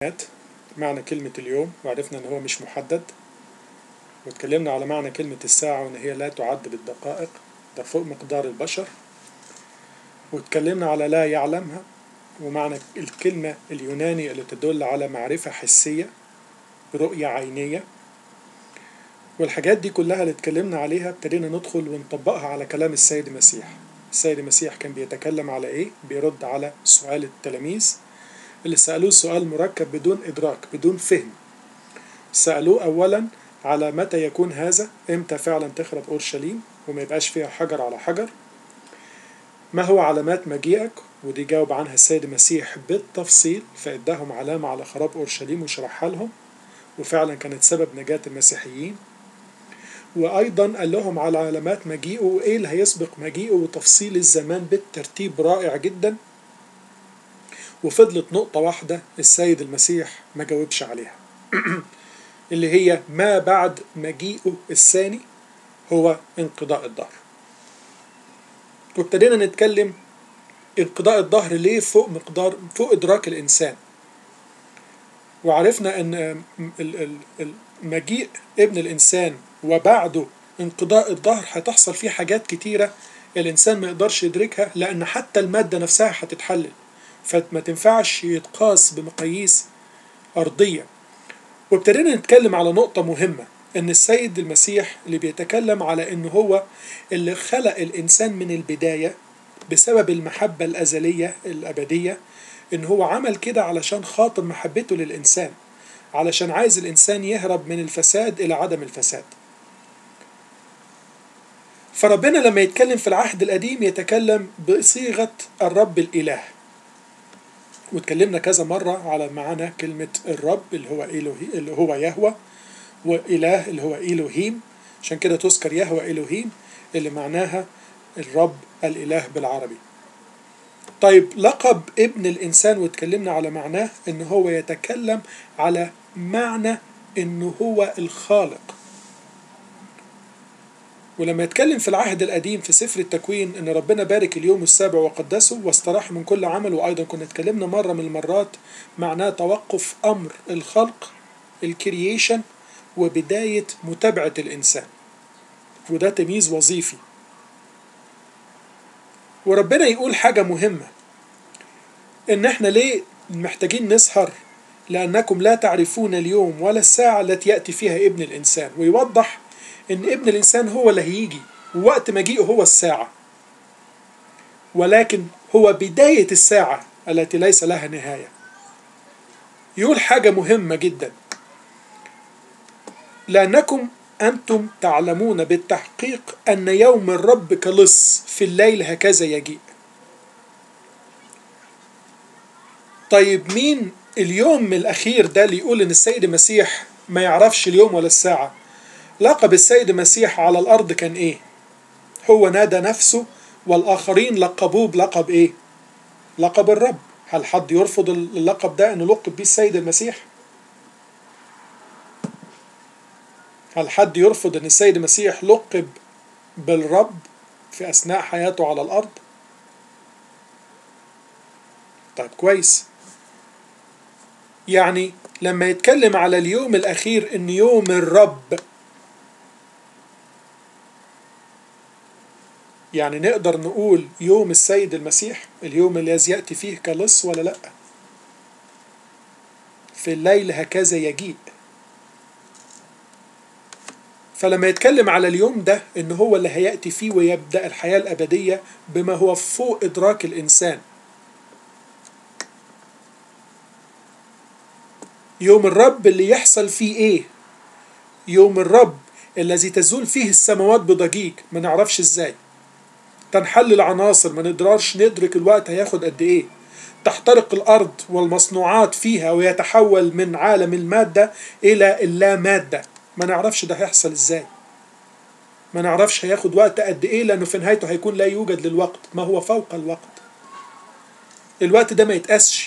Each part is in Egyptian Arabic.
معنى كلمة اليوم وعرفنا ان هو مش محدد واتكلمنا على معنى كلمة الساعة وان هي لا تعد بالدقائق ده فوق مقدار البشر واتكلمنا على لا يعلمها ومعنى الكلمة اليوناني اللي تدل على معرفة حسية رؤية عينية والحاجات دي كلها اللي اتكلمنا عليها ابتدينا ندخل ونطبقها على كلام السيد المسيح السيد المسيح كان بيتكلم على ايه بيرد على سؤال التلاميذ اللي سألوه سؤال مركب بدون إدراك بدون فهم سألوه أولا على متى يكون هذا إمتى فعلا تخرب أورشليم وما يبقاش فيها حجر على حجر ما هو علامات مجيئك ودي جاوب عنها السيد المسيح بالتفصيل فإداهم علامة على خراب أورشليم وشرحها لهم وفعلا كانت سبب نجاة المسيحيين وأيضا قال لهم على علامات مجيئه وإيه اللي هيسبق مجيئه وتفصيل الزمان بالترتيب رائع جدا وفضلت نقطة واحدة السيد المسيح ما جاوبش عليها اللي هي ما بعد مجيئه الثاني هو انقضاء الظهر وابتدينا نتكلم انقضاء الظهر ليه فوق مقدار فوق إدراك الإنسان وعرفنا أن مجيء ابن الإنسان وبعده انقضاء الظهر هتحصل فيه حاجات كتيرة الإنسان ما يقدرش يدركها لأن حتى المادة نفسها هتتحلل فما تنفعش يتقاس بمقاييس أرضية وابتدينا نتكلم على نقطة مهمة إن السيد المسيح اللي بيتكلم على إن هو اللي خلق الإنسان من البداية بسبب المحبة الأزلية الأبدية إن هو عمل كده علشان خاطر محبته للإنسان علشان عايز الإنسان يهرب من الفساد إلى عدم الفساد فربنا لما يتكلم في العهد القديم يتكلم بصيغة الرب الإله واتكلمنا كذا مرة على معنى كلمة الرب اللي هو إلهي اللي هو يهوى وإله اللي هو إلهيم عشان كده تذكر يهوى إلهيم اللي معناها الرب الإله بالعربي طيب لقب ابن الإنسان واتكلمنا على معناه إن هو يتكلم على معنى إنه هو الخالق ولما يتكلم في العهد القديم في سفر التكوين ان ربنا بارك اليوم السابع وقدسه واستراح من كل عمل وايضا كنا اتكلمنا مره من المرات معناه توقف امر الخلق الكرييشن وبدايه متابعه الانسان وده تمييز وظيفي وربنا يقول حاجه مهمه ان احنا ليه محتاجين نسهر لانكم لا تعرفون اليوم ولا الساعه التي ياتي فيها ابن الانسان ويوضح ان ابن الانسان هو اللي هيجي ووقت مجيئه هو الساعه ولكن هو بدايه الساعه التي ليس لها نهايه يقول حاجه مهمه جدا لانكم انتم تعلمون بالتحقيق ان يوم الرب كلص في الليل هكذا يجيء طيب مين اليوم الاخير ده اللي يقول ان السيد المسيح ما يعرفش اليوم ولا الساعه لقب السيد المسيح على الأرض كان إيه؟ هو نادى نفسه والآخرين لقبوه بلقب إيه؟ لقب الرب هل حد يرفض اللقب ده أنه لقب بيه السيد المسيح؟ هل حد يرفض أن السيد المسيح لقب بالرب في أثناء حياته على الأرض؟ طيب كويس يعني لما يتكلم على اليوم الأخير إن يوم الرب يعني نقدر نقول يوم السيد المسيح اليوم الذي يأتي فيه كلص ولا لأ في الليل هكذا يجيء فلما يتكلم على اليوم ده ان هو اللي هيأتي فيه ويبدأ الحياة الأبدية بما هو فوق إدراك الإنسان يوم الرب اللي يحصل فيه ايه يوم الرب الذي تزول فيه السماوات بضجيج ما نعرفش ازاي تنحل العناصر ما نقدرش ندرك الوقت هياخد قد ايه تحترق الارض والمصنوعات فيها ويتحول من عالم المادة الى اللا مادة ما نعرفش ده هيحصل ازاي ما نعرفش هياخد وقت قد ايه لانه في نهايته هيكون لا يوجد للوقت ما هو فوق الوقت الوقت ده ما يتقاسش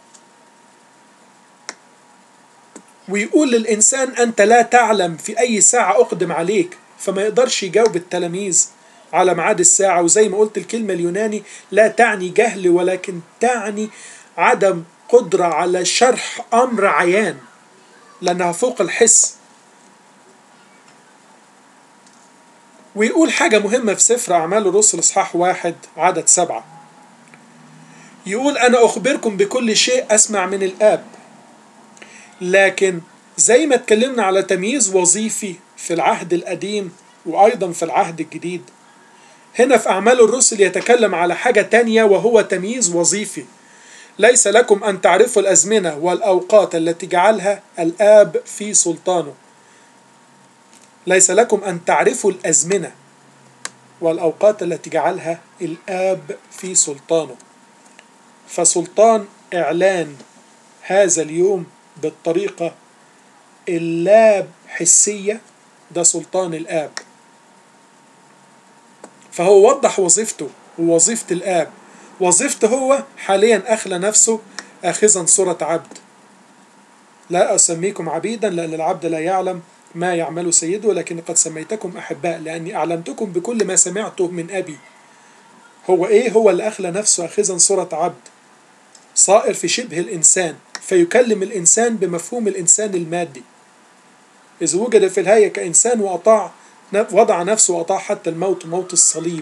ويقول للإنسان أنت لا تعلم في أي ساعة أقدم عليك فما يقدرش يجاوب التلاميذ على ميعاد الساعة وزي ما قلت الكلمة اليوناني لا تعني جهل ولكن تعني عدم قدرة على شرح أمر عيان لأنها فوق الحس ويقول حاجة مهمة في سفر أعمال الرسل إصحاح واحد عدد سبعة يقول أنا أخبركم بكل شيء أسمع من الآب لكن زي ما اتكلمنا على تمييز وظيفي في العهد القديم وأيضا في العهد الجديد هنا في أعمال الرسل يتكلم على حاجة تانية وهو تمييز وظيفي ليس لكم أن تعرفوا الأزمنة والأوقات التي جعلها الآب في سلطانه ليس لكم أن تعرفوا الأزمنة والأوقات التي جعلها الآب في سلطانه فسلطان إعلان هذا اليوم بالطريقة اللا حسية ده سلطان الآب فهو وضح وظيفته ووظيفة الآب وظيفته هو حاليا أخلى نفسه آخذا صورة عبد لا أسميكم عبيدا لأن العبد لا يعلم ما يعمل سيده لكن قد سميتكم أحباء لأني أعلمتكم بكل ما سمعته من أبي هو إيه هو اللي أخلى نفسه آخذا صورة عبد صائر في شبه الإنسان فيكلم الإنسان بمفهوم الإنسان المادي إذ وجد في الهيئة كإنسان وأطاع وضع نفسه وأطاع حتى الموت موت الصليب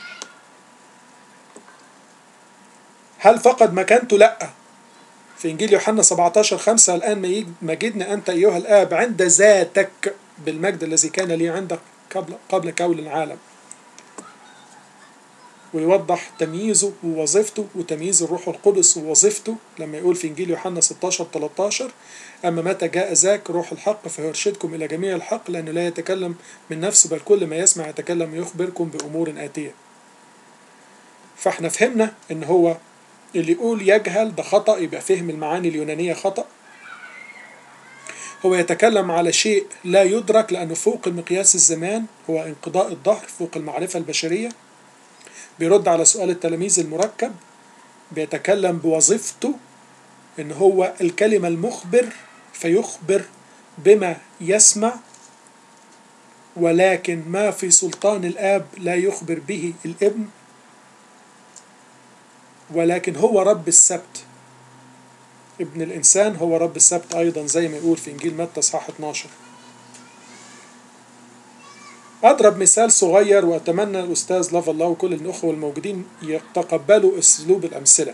هل فقد مكانته؟ لأ في إنجيل يوحنا 17 5 الآن مجدنا أنت أيها الآب عند ذاتك بالمجد الذي كان لي عندك قبل قبل كون العالم ويوضح تمييزه ووظيفته وتمييز الروح القدس ووظيفته لما يقول في إنجيل يوحنا 16 13 أما متى جاء ذاك روح الحق فيرشدكم إلى جميع الحق لأنه لا يتكلم من نفسه بل كل ما يسمع يتكلم ويخبركم بأمور آتية فاحنا فهمنا إن هو اللي يقول يجهل ده خطأ يبقى فهم المعاني اليونانية خطأ هو يتكلم على شيء لا يدرك لأنه فوق مقياس الزمان هو انقضاء الظهر فوق المعرفة البشرية بيرد على سؤال التلاميذ المركب بيتكلم بوظيفته ان هو الكلمة المخبر فيخبر بما يسمع ولكن ما في سلطان الآب لا يخبر به الابن ولكن هو رب السبت ابن الإنسان هو رب السبت أيضا زي ما يقول في إنجيل متى صحاح 12 أضرب مثال صغير وأتمنى الأستاذ لف الله وكل الأخوة الموجودين يتقبلوا أسلوب الأمثلة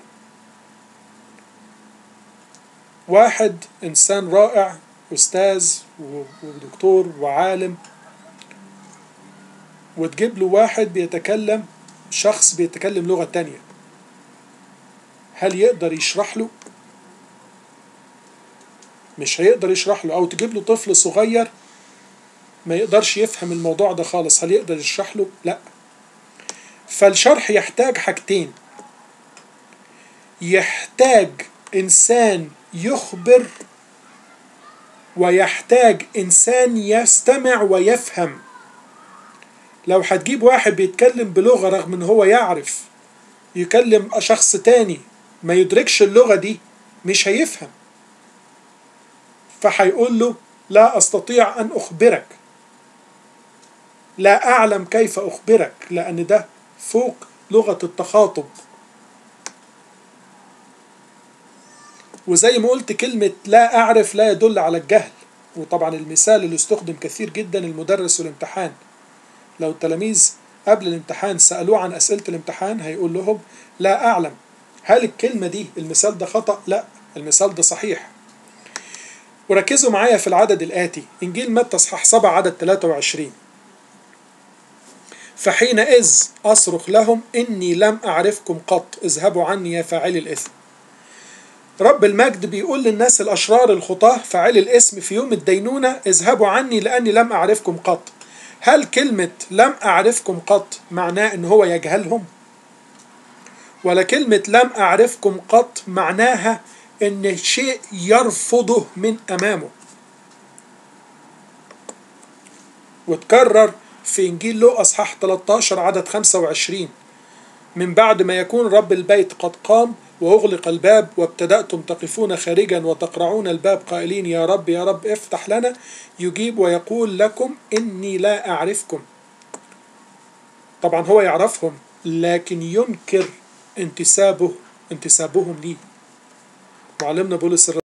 واحد إنسان رائع أستاذ ودكتور وعالم وتجيب له واحد بيتكلم شخص بيتكلم لغة تانية هل يقدر يشرح له؟ مش هيقدر يشرح له أو تجيب له طفل صغير ما يقدرش يفهم الموضوع ده خالص هل يقدر يشرح له؟ لا فالشرح يحتاج حاجتين يحتاج إنسان يخبر ويحتاج إنسان يستمع ويفهم لو هتجيب واحد بيتكلم بلغة رغم إن هو يعرف يكلم شخص تاني ما يدركش اللغة دي مش هيفهم فهيقول له لا أستطيع أن أخبرك لا أعلم كيف أخبرك لأن ده فوق لغة التخاطب وزي ما قلت كلمة لا أعرف لا يدل على الجهل وطبعا المثال اللي استخدم كثير جدا المدرس والامتحان لو التلاميذ قبل الامتحان سألوه عن أسئلة الامتحان هيقول لهم لا أعلم هل الكلمة دي المثال ده خطأ؟ لا المثال ده صحيح وركزوا معايا في العدد الآتي إنجيل متى اصحاح 7 عدد 23 فحينئذ أصرخ لهم إني لم أعرفكم قط اذهبوا عني يا فاعلي الإثم رب المجد بيقول للناس الأشرار الخطاة فاعلي الإثم في يوم الدينونة اذهبوا عني لأني لم أعرفكم قط هل كلمة لم أعرفكم قط معناه إن هو يجهلهم؟ ولا كلمة لم أعرفكم قط معناها إن شيء يرفضه من أمامه وتكرر في إنجيل لو أصحاح 13 عدد 25 من بعد ما يكون رب البيت قد قام وأغلق الباب وابتدأتم تقفون خارجا وتقرعون الباب قائلين يا رب يا رب افتح لنا يجيب ويقول لكم إني لا أعرفكم طبعا هو يعرفهم لكن ينكر انتسابه انتسابهم ليه معلمنا بولس